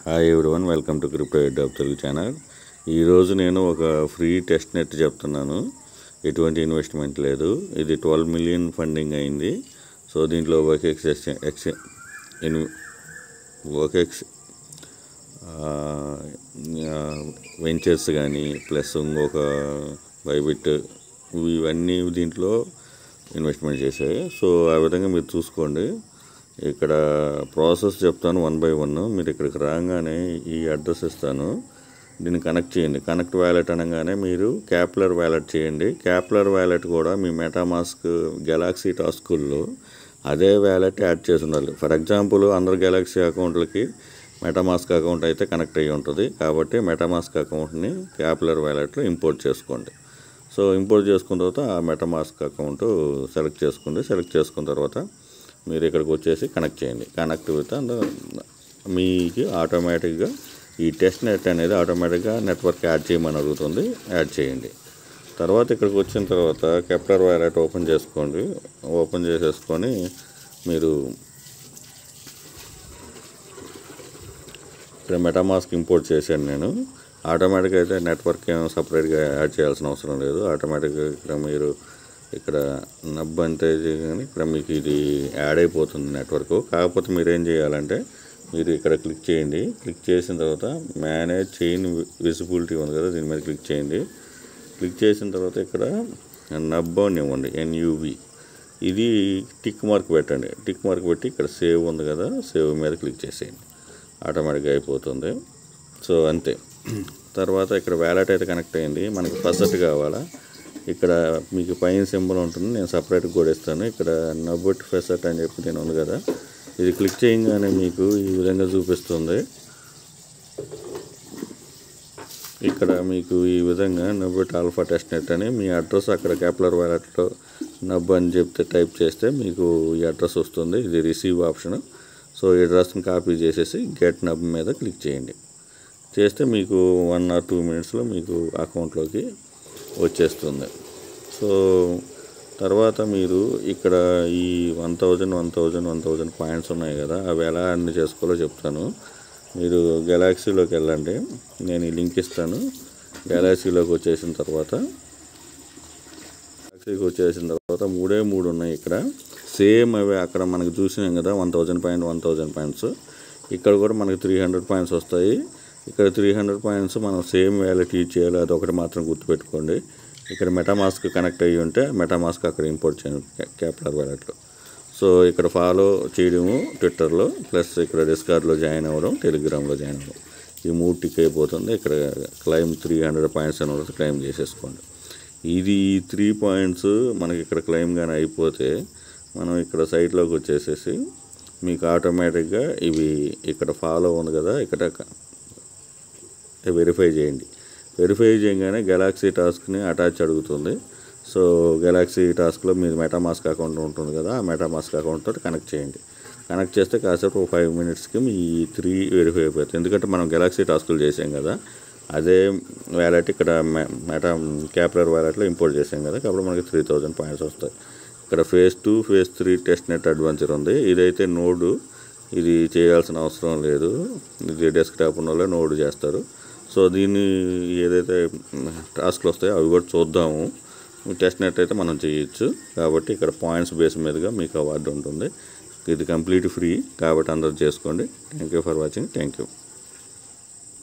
hi everyone welcome to crypto ed of Telugu channel ఈరోజు నేను ఒక ఫ్రీ టెస్ట్ నెట్ చెప్తున్నాను ఎటువంటి ఇన్వెస్ట్మెంట్ లేదు ఇది ట్వెల్వ్ మిలియన్ ఫండింగ్ అయింది సో దీంట్లో OKX X in OKX ventures కానీ ప్లస్ ఇంకొక బైబిట్ ఇవన్నీ దీంట్లో ఇన్వెస్ట్మెంట్ చేశాయి సో ఆ విధంగా మీరు చూసుకోండి ఇక్కడ ప్రాసెస్ చెప్తాను వన్ బై వన్ మీరు ఇక్కడికి రాగానే ఈ అడ్రస్ ఇస్తాను దీన్ని కనెక్ట్ చేయండి కనెక్ట్ వ్యాలెట్ అనగానే మీరు క్యాప్లర్ వ్యాలెట్ చేయండి క్యాప్లర్ వ్యాలెట్ కూడా మీ మెటామాస్క్ గెలాక్సీ టాస్కుల్లో అదే వ్యాలెట్ యాడ్ చేసి ఉండాలి ఫర్ ఎగ్జాంపుల్ అందరు గెలాక్సీ అకౌంట్లకి మెటామాస్క్ అకౌంట్ అయితే కనెక్ట్ అయ్యి ఉంటుంది కాబట్టి మెటామాస్క్ అకౌంట్ని క్యాప్లర్ వ్యాలెట్లో ఇంపోర్ట్ చేసుకోండి సో ఇంపోర్ట్ చేసుకున్న తర్వాత ఆ మెటామాస్క్ అకౌంట్ సెలెక్ట్ చేసుకోండి సెలెక్ట్ చేసుకున్న తర్వాత మీరు ఇక్కడికి వచ్చేసి కనెక్ట్ చేయండి కనెక్ట్ విత్ మీకు ఆటోమేటిక్గా ఈ టెస్ట్ నెట్ అనేది ఆటోమేటిక్గా నెట్వర్క్ యాడ్ చేయమని అడుగుతుంది యాడ్ చేయండి తర్వాత ఇక్కడికి వచ్చిన తర్వాత కెప్టర్ వ్యాలెట్ ఓపెన్ చేసుకోండి ఓపెన్ చేసేసుకొని మీరు ఇక్కడ మెటామాస్క్ ఇంపోర్ట్ చేశాను నేను ఆటోమేటిక్గా అయితే నెట్వర్క్ ఏమో సపరేట్గా యాడ్ చేయాల్సిన అవసరం లేదు ఆటోమేటిక్గా ఇక్కడ మీరు ఇక్కడ నబ్ అంటే కానీ ఇక్కడ మీకు ఇది యాడ్ అయిపోతుంది నెట్వర్క్ కాకపోతే మీరు ఏం చేయాలంటే మీరు ఇక్కడ క్లిక్ చేయండి క్లిక్ చేసిన తర్వాత మేనేజ్ చైన్ విజిబిలిటీ ఉంది కదా దీని మీద క్లిక్ చేయండి క్లిక్ చేసిన తర్వాత ఇక్కడ నబ్ అని ఇవ్వండి ఎన్యూవి ఇది టిక్ మార్క్ పెట్టండి టిక్ మార్క్ పెట్టి ఇక్కడ సేవ్ ఉంది కదా సేవ్ మీద క్లిక్ చేసేయండి ఆటోమేటిక్గా అయిపోతుంది సో అంతే తర్వాత ఇక్కడ వ్యాలెట్ అయితే కనెక్ట్ అయింది మనకి ఫస్ట్ కావాలా ఇక్కడ మీకు పైన సింబల్ ఉంటుంది నేను సపరేట్గా కూడా ఇస్తాను ఇక్కడ నబుట్ ఫెసెట్ అని చెప్పి నేను ఉంది కదా ఇది క్లిక్ చేయగానే మీకు ఈ విధంగా చూపిస్తుంది ఇక్కడ మీకు ఈ విధంగా నబ్బట్ ఆల్ఫా టెస్ట్ నెట్ అని మీ అడ్రస్ అక్కడ క్యాప్లర్ వ్యాలెట్లో నబ్ అని చెప్తే టైప్ చేస్తే మీకు ఈ అడ్రస్ వస్తుంది ఇది రిసీవ్ ఆప్షన్ సో ఈ అడ్రస్ని కాపీ చేసేసి గెట్ నబ్ మీద క్లిక్ చేయండి చేస్తే మీకు వన్ ఆర్ టూ మినిట్స్లో మీకు అకౌంట్లోకి వచ్చేస్తుంది సో తర్వాత మీరు ఇక్కడ ఈ one thousand one thousand one thousand points ఉన్నాయి కదా అవి ఎలా అన్ని చేసుకోవాలో చెప్తాను మీరు గెలాక్సీలోకి వెళ్ళండి నేను ఈ లింక్ ఇస్తాను గెలాక్సీలోకి వచ్చేసిన తర్వాత గెలాక్సీకి వచ్చేసిన తర్వాత మూడే మూడు ఉన్నాయి ఇక్కడ సేమ్ అవి అక్కడ మనకు చూసినాం కదా one thousand point one thousand points ఇక్కడ కూడా మనకి త్రీ హండ్రెడ్ పాయింట్స్ వస్తాయి ఇక్కడ త్రీ హండ్రెడ్ పాయింట్స్ మనం సేమ్ వ్యాలెట్ యూజ్ చేయాలి అది ఒకటి మాత్రం గుర్తుపెట్టుకోండి ఇక్కడ మెటామాస్క్ కనెక్ట్ అయ్యి ఉంటే మెటామాస్క్ అక్కడ ఇంపోర్ట్ చేయండి క్యాప్లర్ వ్యాలెట్లో సో ఇక్కడ ఫాలో చేయడము ట్విట్టర్లో ప్లస్ ఇక్కడ డిస్కార్డ్లో జాయిన్ అవ్వడం టెలిగ్రామ్లో జాయిన్ అవ్వడం ఈ మూడు టిక్ అయిపోతుంది ఇక్కడ క్లైమ్ త్రీ హండ్రెడ్ పాయింట్స్ అని ఉంటుంది క్లైమ్ చేసేసుకోండి ఇది ఈ త్రీ పాయింట్స్ మనకి ఇక్కడ క్లైమ్ కానీ అయిపోతే మనం ఇక్కడ సైట్లోకి వచ్చేసేసి మీకు ఆటోమేటిక్గా ఇవి ఇక్కడ ఫాలో ఉంది కదా ఇక్కడ వెరిఫై చేయండి వెరిఫై చేయగానే గెలాక్సీ టాస్క్ని అటాచ్ అడుగుతుంది సో గెలాక్సీ టాస్క్లో మీరు మెటామాస్క్ అకౌంట్ ఉంటుంది కదా ఆ మెటామాస్క్ అకౌంట్ తోటి కనెక్ట్ చేయండి కనెక్ట్ చేస్తే కాసేపు ఒక ఫైవ్ మినిట్స్కి మీ త్రీ వెరిఫై అయిపోతుంది ఎందుకంటే మనం గెలాక్సీ టాస్కులు చేసాం కదా అదే వ్యాలెట్ ఇక్కడ మెటా క్యాప్లర్ వ్యాలెట్లో ఇంపోర్ట్ చేసాం కదా కాబట్టి మనకి త్రీ థౌజండ్ పాయింట్స్ వస్తాయి ఇక్కడ phase two phase three test net adventure ఉంది ఇదైతే నోడు ఇది చేయాల్సిన అవసరం లేదు ఇది డెస్క్టాప్ ఉన్న వాళ్ళే నోడు చేస్తారు సో దీన్ని ఏదైతే టాస్క్లు వస్తాయో అవి కూడా చూద్దాము టెస్ట్ నెట్ అయితే మనం చేయొచ్చు కాబట్టి ఇక్కడ పాయింట్స్ బేస్ మీదుగా మీకు అవార్డు ఉంటుంది ఇది కంప్లీట్ ఫ్రీ కాబట్టి అందరూ చేసుకోండి thank you for watching thank you